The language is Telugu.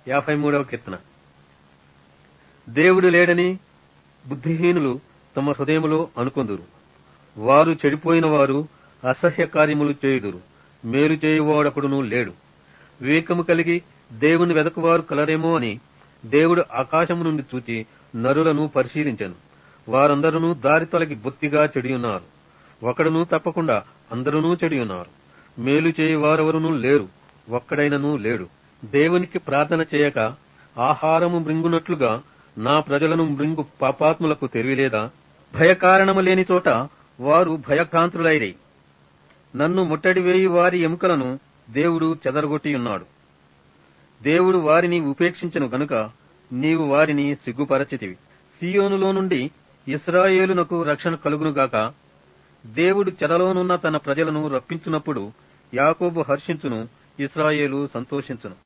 యాభై మూడవ కీర్తన దేవుడు లేడని బుద్ధిహీనులు తమ హృదయములో అనుకొందురు వారు చెడిపోయిన వారు అసహ్య కార్యములు చేయుదురు మేలు చేయువాడొకడును లేడు వివేకము కలిగి దేవుని వెదకువారు కలరేమో అని దేవుడు ఆకాశము నుండి చూచి నరులను పరిశీలించెను వారందరూ దారి తొలగి బొత్తిగా చెడియున్నారు ఒకడును తప్పకుండా అందరూ చెడియున్నారు మేలు చేయువారెవరునూ లేరు ఒక్కడైనను లేడు దేవునికి ప్రార్థన చేయక ఆహారము మృంగునట్లుగా నా ప్రజలను మృంగు పాపాత్ములకు తెలివిలేదా భయకారణము లేని చోట వారు భయకాంతులైరి నన్ను ముట్టడి వేయి వారి ఎముకలను దేవుడు చెదరగొట్టియున్నాడు దేవుడు వారిని ఉపేక్షించను గనుక నీవు వారిని సిగ్గుపరచితివి సియోనులో నుండి ఇస్రాయేలునకు రక్షణ కలుగునుగాక దేవుడు చెరలోనున్న తన ప్రజలను రప్పించునప్పుడు యాకోబు హర్షించును ఇస్రాయేలు సంతోషించును